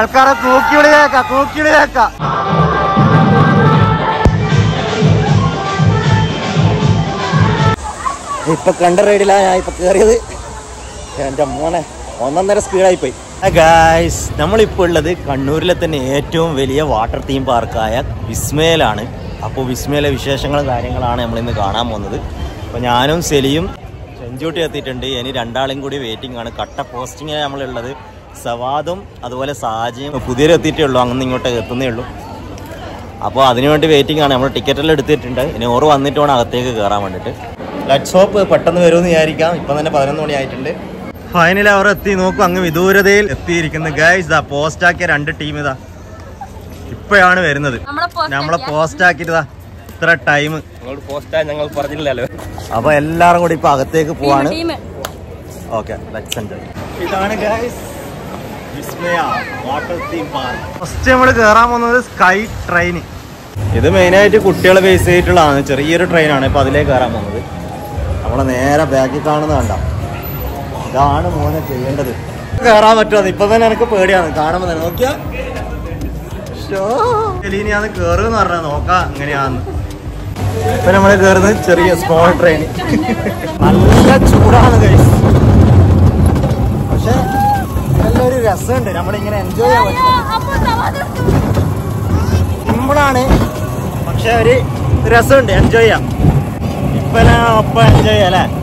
ആൾക്കാരെ തൂക്കിവിളി കേക്കാം തൂക്കിവിളി കേക്കാം ഇപ്പൊ കണ്ട റൈഡിലാ ഞാൻ ഇപ്പൊ കേറിയത് എന്റെ മോനെ ഒന്നൊന്നര സ്പീഡായി പോയി ഗായ്സ് നമ്മളിപ്പോൾ ഉള്ളത് കണ്ണൂരിലെ തന്നെ ഏറ്റവും വലിയ വാട്ടർ തീം പാർക്കായ വിസ്മയിലാണ് അപ്പോൾ വിസ്മയിലെ വിശേഷങ്ങളും കാര്യങ്ങളാണ് നമ്മളിന്ന് കാണാൻ പോകുന്നത് അപ്പോൾ ഞാനും സെലിയും ചെഞ്ചൂട്ടി എത്തിയിട്ടുണ്ട് ഇനി രണ്ടാളും കൂടി വെയിറ്റിംഗ് ആണ് കട്ട പോസ്റ്റിംഗ് നമ്മളുള്ളത് സവാദും അതുപോലെ സാജിയും പുതിയൊരു എത്തിയിട്ടേ ഉള്ളൂ അങ്ങനെ ഇങ്ങോട്ട് എത്തുന്നേ ഉള്ളൂ അപ്പോൾ അതിനുവേണ്ടി വെയിറ്റിംഗ് ആണ് നമ്മൾ ടിക്കറ്റെല്ലാം എടുത്തിട്ടുണ്ട് ഇനി ഓറ് വന്നിട്ട് വേണം അകത്തേക്ക് കയറാൻ വേണ്ടിയിട്ട് ലറ്റ് ഷോപ്പ് പെട്ടെന്ന് വരുമെന്ന് വിചാരിക്കാം ഇപ്പം തന്നെ പതിനൊന്ന് മണി ആയിട്ടുണ്ട് ഫൈനൽ അവർ എത്തി നോക്കും അങ്ങ് വിദൂരതയിൽ എത്തിയിരിക്കുന്നു ഗൈസ് ഇതാ പോസ്റ്റ് ആക്കിയ രണ്ട് ടീം ഇതാ ഇപ്പോഴാണ് വരുന്നത് നമ്മളെ post നമ്മളെ പോസ്റ്റ് ആക്കിയതാ ഇത്ര ടൈം നിങ്ങൾ പോസ്റ്റാ ഞങ്ങൾ പറഞ്ഞില്ലല്ലോ അപ്പൊ എല്ലാരും കൂടി ഇപ്പൊ അകത്തേക്ക് പോവാണ് ടീം ഓക്കെ ഇതാണ് guys Vismaya water theme park first നമ്മൾ കയറാൻ പോകുന്നത് സ്കൈ ട്രെയിൻ ഇത് മെയിനായിട്ട് കുട്ടികളെ ബേസ് ചെയ്തിട്ടുള്ളതാണ് ചെറിയൊരു ട്രെയിനാണ് ഇപ്പൊ അതിലേക്ക് കയറാൻ പോകുന്നത് നമ്മളെ നേരെ ബാക്കിൽ കാണുന്ന കണ്ട ഇതാണ് മോനെ ചെയ്യേണ്ടത് കയറാൻ പറ്റുമോ ഇപ്പൊ തന്നെ എനിക്ക് പേടിയാണ് കാണുമ്പോ തന്നെ നോക്കിയാ ഇനിയാന്ന് കേറുന്ന് പറഞ്ഞാ നോക്കാം എങ്ങനെയാന്ന് ഇപ്പൊ നമ്മള് കയറുന്നത് ചെറിയ സ്മോൾ ട്രെയിൻ നല്ല ചൂടാണ് കഴിച്ച് പക്ഷെ നല്ലൊരു രസമുണ്ട് നമ്മളിങ്ങനെ എൻജോയ് ചെയ്യാൻ പറ്റും സിമ്പിളാണ് പക്ഷെ ഒരു രസമുണ്ട് എൻജോയ് ചെയ്യാം ഇപ്പൊ ഞാൻ ഒപ്പം എൻജോയ് ചെയ്യാം അല്ലേ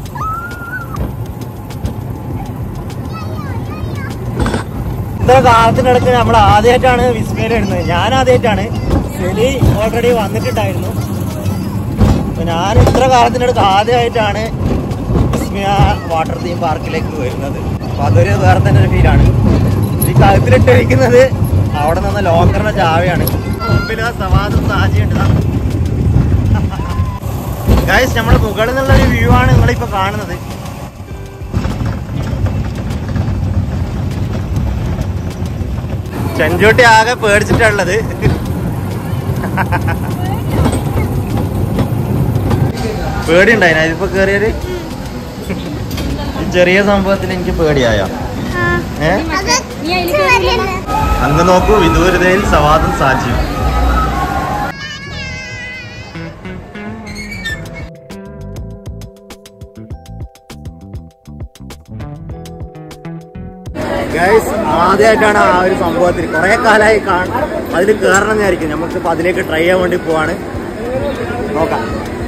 ഇത്ര കാലത്തിനിടയ്ക്ക് നമ്മൾ ആദ്യമായിട്ടാണ് വിസ്മയിൽ ഇടുന്നത് ഞാൻ ആദ്യമായിട്ടാണ് ശരി ഓൾറെഡി വന്നിട്ടുണ്ടായിരുന്നു അപ്പൊ ഞാൻ ഇത്ര കാലത്തിനടുത്ത് ആദ്യമായിട്ടാണ് വിസ്മയ വാട്ടർ തീം പാർക്കിലേക്ക് വരുന്നത് അപ്പൊ അതൊരു വേറെ തന്നെ ഒരു ഫീലാണ് ഈ കഴുത്തിലിട്ടിരിക്കുന്നത് അവിടെ നിന്ന് ലോക്കറിന്റെ ചാവയാണ് മുമ്പിൽ ആ സവാദും സാജിയുണ്ട് ഗൈസ് നമ്മുടെ മുകളിൽ നിന്നുള്ള ഒരു വ്യൂ ആണ് നിങ്ങളിപ്പോ കാണുന്നത് ചെഞ്ചോട്ടി ആകെ പേടിച്ചിട്ടുള്ളത് പേടിയുണ്ടായിന ഇതിപ്പോ കേറിയത് ഈ ചെറിയ സംഭവത്തിന് എനിക്ക് പേടിയായോ ഏ നീ അതിൽ കയറിയില്ല അങ്ങ് നോക്കൂ വിദൂരതയിൽ സവാദും സാക്ഷിയും ഗൈസ് ആദ്യമായിട്ടാണ് ആ ഒരു സംഭവത്തിൽ കുറെ കാലമായി കാണും അതിൽ കയറണം എന്നായിരിക്കും നമുക്കിപ്പോൾ അതിലേക്ക് ട്രൈ ചെയ്യാൻ വേണ്ടി പോവാണ് നോക്കാം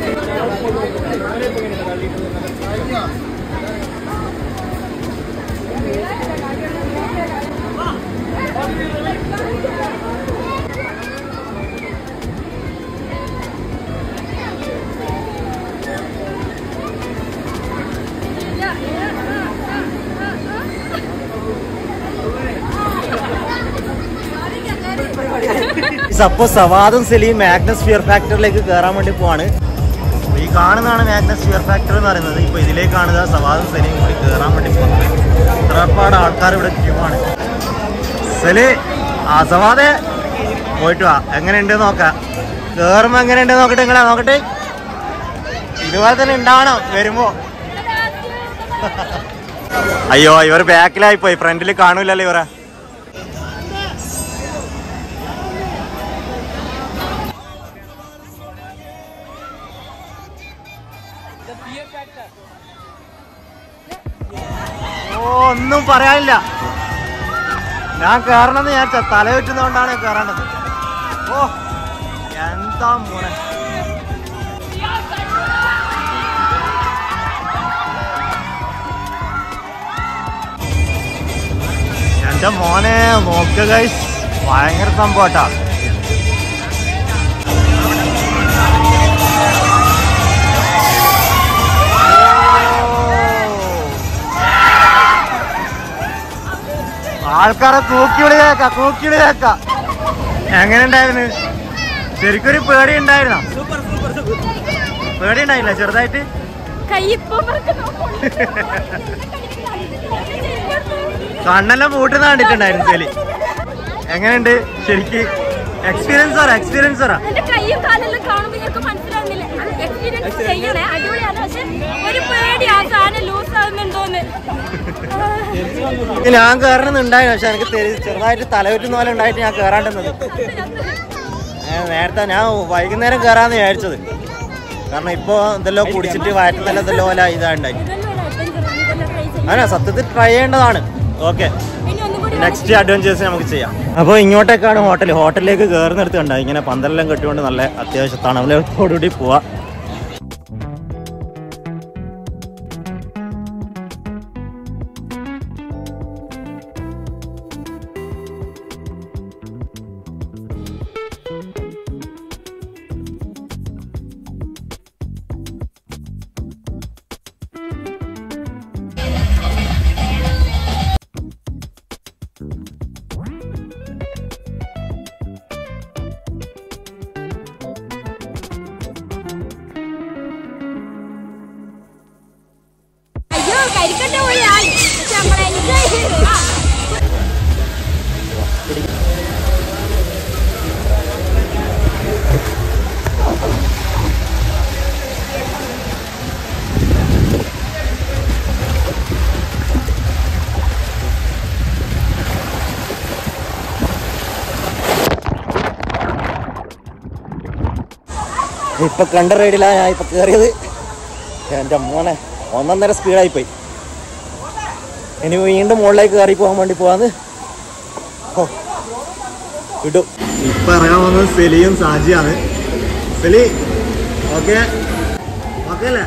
അപ്പോ സവാദും സെലിയും മാഗ്നസ് ഫിയർ ഫാക്ടറിലേക്ക് കയറാൻ വേണ്ടി പോവാണ് ഈ കാണുന്നതാണ് മാഗ്നസ് ഫിയർ ഫാക്ടർ എന്ന് പറയുന്നത് ഇപ്പൊ ഇതിലേക്ക് കാണുക സവാദും സെലിയും കൂടി കയറാൻ വേണ്ടി പോകുന്നത് ഇത്രപ്പാട് ആൾക്കാർ ഇവിടെ ക്യൂ ആണ് സെലി ആ സവാദെ പോയിട്ട് വാ എങ്ങനെയുണ്ട് നോക്കാം കേറുമ്പോ എങ്ങനെയുണ്ട് നോക്കട്ടെ നിങ്ങളെ നോക്കട്ടെ ഇതുപോലെ തന്നെ ഉണ്ടാവണം വരുമ്പോ അയ്യോ ഇവർ ബാക്കിലായി പോയി ഫ്രണ്ടിൽ കാണൂലല്ലോ ഇവരെ ഓ ഒന്നും പറയാനില്ല ഞാൻ കയറണമെന്ന് ഞാൻ ച- തല വെട്ടുന്നതുകൊണ്ടാണ് കയറേണ്ടത് ഓ എന്താ മോനെ എന്റെ മോനെ നോക്കുക ഗൈസ് ഭയങ്കര സംഭവട്ടാ ആൾക്കാരെ തൂക്കിവിളി കേക്കാം തൂക്കിവിളി കേക്കാം എങ്ങനെ ഉണ്ടായിരുന്നു ശരിക്കൊരു പേടി ഉണ്ടായിരുന്നോ പേടി ഉണ്ടായില്ല ചെറുതായിട്ട് കയ്യിപ്പോ കണ്ണെല്ലാം മൂട്ടുന്ന കണ്ടിട്ടുണ്ടായിരുന്നു ചെലി എങ്ങനെയുണ്ട് ശരിക്ക് എക്സ്പീരിയൻസ് പറ എക്സ്പീരിയൻസ് പറ എന്റെ കയ്യും കാലെല്ലാം കാണുമ്പോ ഞങ്ങൾക്ക് മനസ്സിലാവുന്നില്ല എക്സ്പീരിയൻസ് ചെയ്യണേ അടിപൊളിയാണ് പക്ഷെ ഒരു പേടി ആ സാധനം ലൂസ് ആവുന്നുണ്ടോന്ന് ഞാൻ കയറണമെന്നുണ്ടായിരുന്നു പക്ഷെ എനിക്ക് തെരി- ചെറുതായിട്ട് തലവറ്റുന്ന പോലെ ഉണ്ടായിട്ട് ഞാൻ കയറാണ്ടെന്നത് ഏ, നേരത്തെ ഞാൻ വൈകുന്നേരം കയറാന്ന് വിചാരിച്ചത് കാരണം ഇപ്പൊ ഇതെല്ലോ കുടിച്ചിട്ട് വയറ്റുന്നല്ലോ ഇതെല്ലോ പോലെ ഇതാണ്ടായി ഇതെല്ലാം adventure ആണ്. ഇതെല്ലാം try ചെയ്യ്. അങ്ങനെ സത്യത്തിൽ ട്രൈ ചെയ്യേണ്ടതാണ് ഓക്കെ ഇനി ഒന്നും കൂടി നെക്സ്റ്റ് അഡ്വഞ്ചേഴ്സ് നമുക്ക് ചെയ്യാം അപ്പോൾ ഇങ്ങോട്ടേക്കാണ് ഹോട്ടൽ ഹോട്ടലിലേക്ക് കയറുന്നിടത്ത് കണ്ട ഇങ്ങനെ പന്തലെല്ലാം കെട്ടിക്കൊണ്ട് നല്ല അത്യാവശ്യം തണവലോടുകൂടി പോവാ അയ്യോ കരിക്കട്ട പോയി ആയി പക്ഷെ നമ്മളെ enjoy ചെയ്തു. ആ. ഇപ്പൊ കണ്ട റൈഡിലാണ് ഞാൻ ഇപ്പൊ കയറിയത് എന്റെ മോനെ ഒന്നൊന്നര സ്പീഡായി പോയി ഇനി വീണ്ടും മുകളിലേക്ക് കയറി പോകാൻ വേണ്ടി പോവാന്ന് ഓ ഇടും ഇപ്പൊ ഇറങ്ങാൻ വന്നത് സെലിയും സാജിയാണ് സെലി ഓക്കെ ഓക്കെ അല്ലേ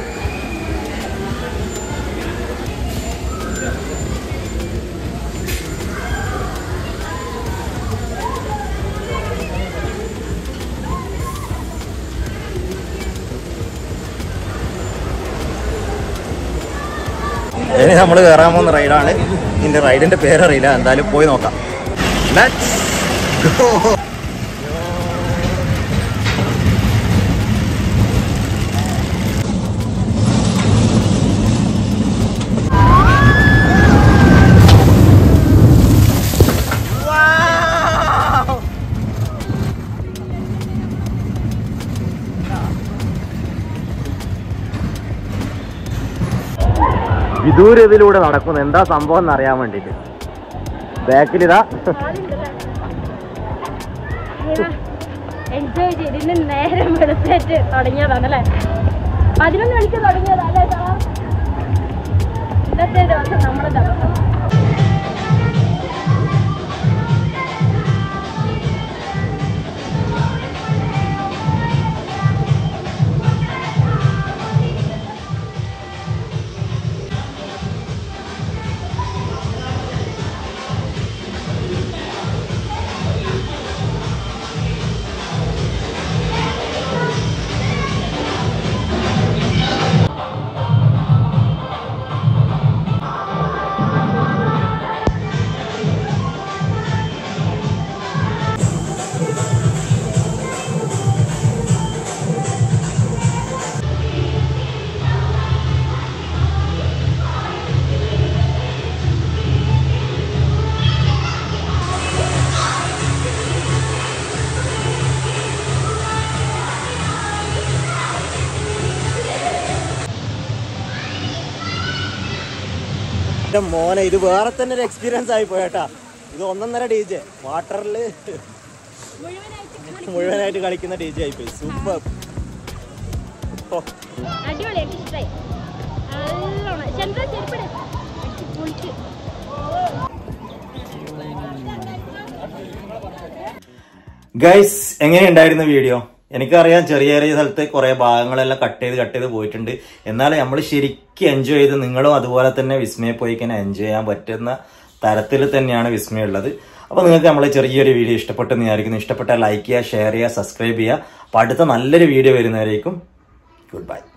ഇനി നമ്മൾ കയറാൻ പോകുന്ന റൈഡാണ് ഇതിന്റെ റൈഡിന്റെ പേരറിയില്ല എന്തായാലും പോയി നോക്കാം Let's go. Wow. വിദൂര ഇതിലൂടെ നടക്കുന്നു എന്താ സംഭവം എന്ന് അറിയാൻ വേണ്ടിട്ട് ബാക്കിലിതാ എൻജോയ് ചെയ്ത് ഇന്ന് നേരം വെളുത്തേറ്റ് തുടങ്ങിയതാണല്ലേ പതിനൊന്ന് മണിക്ക് തുടങ്ങിയതാ അല്ലേ സാ ഇന്നത്തെ ദിവസം നമ്മുടെ ദിവസം എന്റെ മോനെ ഇത് വേറെ തന്നെ ഒരു എക്സ്പീരിയൻസ് ആയി പോയേട്ടാ ഇത് ഒന്നൊന്നര ഡി ജെ വാട്ടറിൽ മുഴുവനായിട്ട് മുഴുവനായിട്ട് കളിക്കുന്ന ഡി ജെ ആയി പോയി സൂപ്പർ അടിപൊളി എനിക്ക് ഇഷ്ടമായി നല്ലോണം ചന്ദ്ര ചെരുപ്പിട് പൊളിച്ച് ഗൈസ് എങ്ങനെയുണ്ടായിരുന്നു വീഡിയോ എനിക്കറിയാം ചെറിയ ചെറിയ സ്ഥലത്ത് കുറെ ഭാഗങ്ങളെല്ലാം കട്ട് ചെയ്ത് കട്ട് ചെയ്ത് പോയിട്ടുണ്ട് എന്നാലും നമ്മൾ ശരിക്കും എൻജോയ് ചെയ്ത് നിങ്ങളും അതുപോലെ തന്നെ വിസ്മയെ പോയി ഇങ്ങനെ എൻജോയ് ചെയ്യാൻ പറ്റുന്ന തരത്തിൽ തന്നെയാണ് വിസ്മയ ഉള്ളത് അപ്പോൾ നിങ്ങൾക്ക് നമ്മൾ ചെറിയൊരു വീഡിയോ ഇഷ്ടപ്പെട്ടെന്ന് വിചാരിക്കുന്നു ഇഷ്ടപ്പെട്ടാൽ ലൈക്ക് ചെയ്യുക ഷെയർ ചെയ്യുക സബ്സ്ക്രൈബ് ചെയ്യുക അപ്പോൾ അടുത്ത നല്ലൊരു വീഡിയോ വരുന്നവരേക്കും ഗുഡ് ബൈ